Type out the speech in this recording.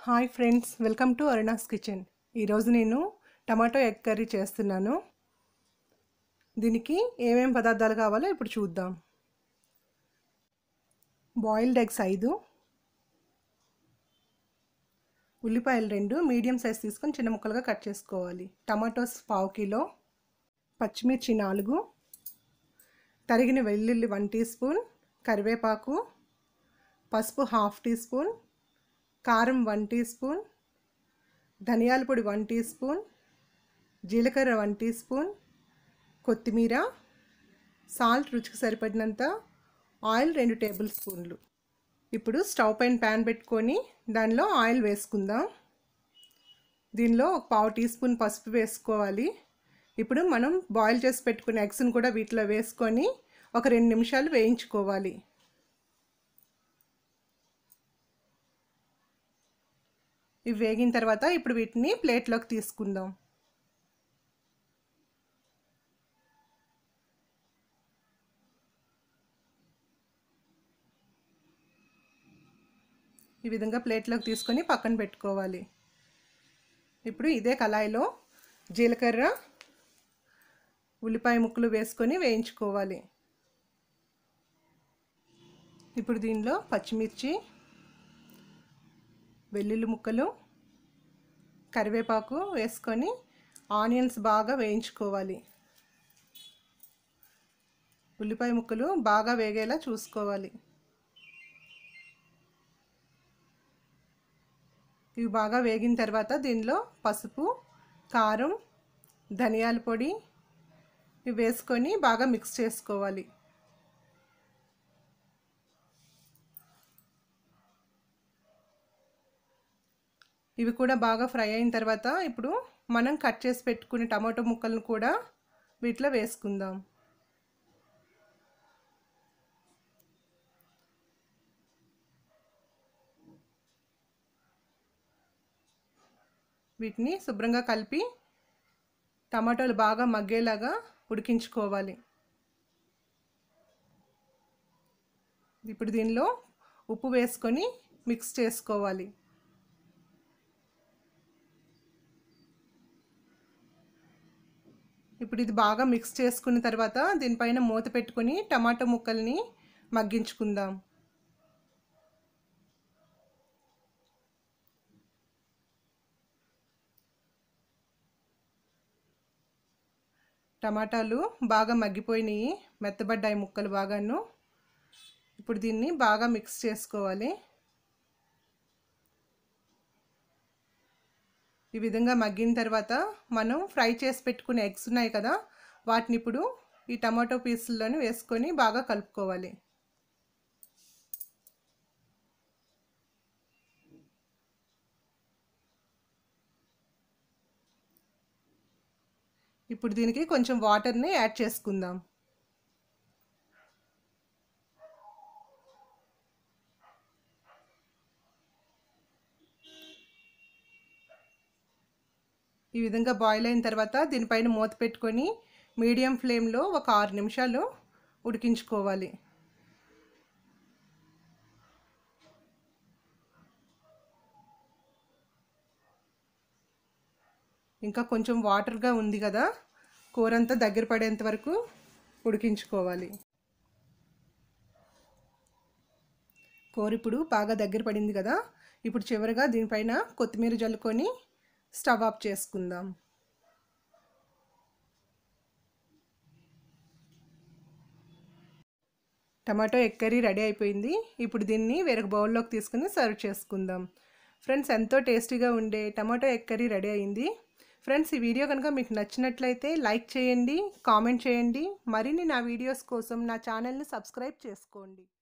hi friends welcome to Aruna's kitchen ఈరోజు నేను tomato egg curry చేస్తున్నాను దీనికి ఏమేం పదార్థాలు కావాలో ఇప్పుడు చూద్దాం బాయిల్డ్ ఎగ్స్ ఐదు ఉల్లిపాయలు రెండు మీడియం సైజ్ తీసుకొని చిన్న ముక్కలుగా కట్ చేసుకోవాలి టమాటోస్ పావు కిలో పచ్చిమిర్చి నాలుగు తరిగిన వెల్లుల్లి వన్ టీ స్పూన్ కరివేపాకు పసుపు హాఫ్ టీ స్పూన్ కారం వన్ టీ స్పూన్ ధనియాల పొడి వన్ టీ స్పూన్ జీలకర్ర వన్ టీ స్పూన్ కొత్తిమీర సాల్ట్ రుచికి సరిపడినంత ఆయిల్ రెండు టేబుల్ స్పూన్లు ఇప్పుడు స్టవ్ పైన ప్యాన్ పెట్టుకొని దానిలో ఆయిల్ వేసుకుందాం దీనిలో ఒక పావు టీ స్పూన్ పసుపు వేసుకోవాలి ఇప్పుడు మనం బాయిల్ చేసి పెట్టుకున్న ఎగ్స్ని కూడా వీటిలో వేసుకొని ఒక రెండు నిమిషాలు వేయించుకోవాలి ఇవి వేగిన తర్వాత ఇప్పుడు వీటిని ప్లేట్లోకి తీసుకుందాం ఈ విధంగా ప్లేట్లోకి తీసుకొని పక్కన పెట్టుకోవాలి ఇప్పుడు ఇదే కళాయిలో జీలకర్ర ఉల్లిపాయ ముక్కలు వేసుకొని వేయించుకోవాలి ఇప్పుడు దీనిలో పచ్చిమిర్చి వెల్లుల్లి ముక్కలు కరివేపాకు వేసుకొని ఆనియన్స్ బాగా వేయించుకోవాలి ఉల్లిపాయ ముక్కలు బాగా వేగేలా చూసుకోవాలి ఇవి బాగా వేగిన తర్వాత దీనిలో పసుపు కారం ధనియాల పొడి ఇవి వేసుకొని బాగా మిక్స్ చేసుకోవాలి ఇవి కూడా బాగా ఫ్రై అయిన తర్వాత ఇప్పుడు మనం కట్ చేసి పెట్టుకునే టమాటో ముక్కలను కూడా వీటిలో వేసుకుందాం వీటిని శుభ్రంగా కలిపి టమాటాలు బాగా మగ్గేలాగా ఉడికించుకోవాలి ఇప్పుడు దీనిలో ఉప్పు వేసుకొని మిక్స్ చేసుకోవాలి ఇప్పుడు ఇది బాగా మిక్స్ చేసుకున్న తర్వాత దీనిపైన మూత పెట్టుకొని టమాటో ముక్కల్ని మగ్గించుకుందాం టమాటాలు బాగా మగ్గిపోయినాయి మెత్తబడ్డాయి ముక్కలు బాగాను ఇప్పుడు దీన్ని బాగా మిక్స్ చేసుకోవాలి ఈ విధంగా మగ్గిన తర్వాత మనం ఫ్రై చేసి పెట్టుకునే ఎగ్స్ ఉన్నాయి కదా వాటిని ఇప్పుడు ఈ టమాటో పీసుల్లోని వేసుకొని బాగా కలుపుకోవాలి ఇప్పుడు దీనికి కొంచెం వాటర్ని యాడ్ చేసుకుందాం ఈ విధంగా బాయిల్ అయిన తర్వాత దీనిపైన మూత పెట్టుకొని మీడియం ఫ్లేమ్లో ఒక ఆరు నిమిషాలు ఉడికించుకోవాలి ఇంకా కొంచెం వాటర్గా ఉంది కదా కూర అంతా దగ్గర పడేంత వరకు ఉడికించుకోవాలి కూర ఇప్పుడు బాగా దగ్గర పడింది కదా ఇప్పుడు చివరిగా దీనిపైన కొత్తిమీర జల్లుకొని స్టవ్ ఆఫ్ చేసుకుందాం టమాటో ఎగ్ కర్రీ రెడీ అయిపోయింది ఇప్పుడు దీన్ని వేరొక బౌల్లోకి తీసుకుని సర్వ్ చేసుకుందాం ఫ్రెండ్స్ ఎంతో టేస్టీగా ఉండే టమాటో ఎగ్ కర్రీ రెడీ అయింది ఫ్రెండ్స్ ఈ వీడియో కనుక మీకు నచ్చినట్లయితే లైక్ చేయండి కామెంట్ చేయండి మరిన్ని నా వీడియోస్ కోసం నా ఛానల్ని సబ్స్క్రైబ్ చేసుకోండి